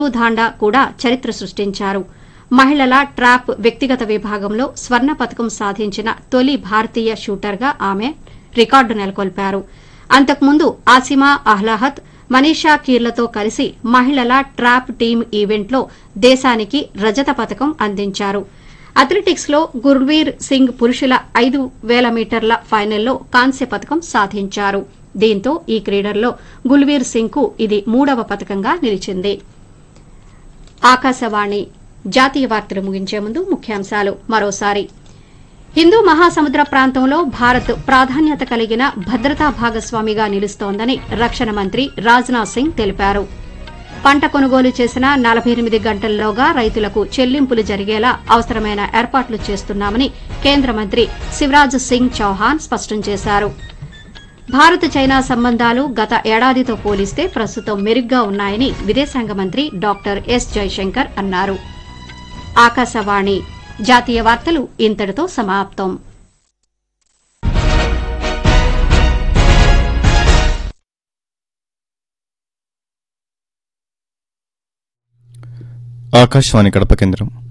ధాండా కూడా చరిత్ర సృష్టించారు మహిళల ట్రాప్ వ్యక్తిగత విభాగంలో స్వర్ణ పతకం సాధించిన తొలి భారతీయ షూటర్గా ఆమె రికార్డు నెలకొల్పారు అంతకుముందు ఆసిమా అహ్లాహత్ మనీషా కీర్లతో కలిసి మహిళల ట్రాప్ టీం ఈవెంట్లో దేశానికి రజత పతకం అందించారు అథ్లెటిక్స్ లో గుర్వీర్ సింగ్ పురుషుల ఐదు వేల మీటర్ల ఫైనల్లో కాంస్య పతకం సాధించారు దీంతో ఈ క్రీడల్లో గుల్వీర్ సింగ్ కు ఇది మూడవ పతకంగా నిలిచింది ఆకాశవాణి జాతీయ వార్తలు ముగించే ముందు ముఖ్యాంశాలు మరోసారి హిందూ మహాసముద్ర ప్రాంతంలో భారత్ ప్రాధాన్యత కలిగిన భద్రతా భాగస్వామిగా నిలుస్తోందని రక్షణ మంత్రి రాజ్నాథ్ సింగ్ తెలిపారు పంట కొనుగోలు చేసిన నలభై ఎనిమిది గంటల్లోగా రైతులకు చెల్లింపులు జరిగేలా అవసరమైన ఏర్పాట్లు చేస్తున్నామని కేంద్ర మంత్రి శివరాజ్ సింగ్ చౌహాన్ స్పష్టం చేశారు భారత్ చైనా సంబంధాలు గత ఏడాదితో పోలిస్తే ప్రస్తుతం మెరుగ్గా ఉన్నాయని విదేశాంగ మంత్రి డాక్టర్ ఎస్ జైశంకర్ అన్నారు ఆకాశవాణి జాతీయ వార్తలు ఇంతటితో సమాప్తం ఆకాశవాణి కడప కేంద్రం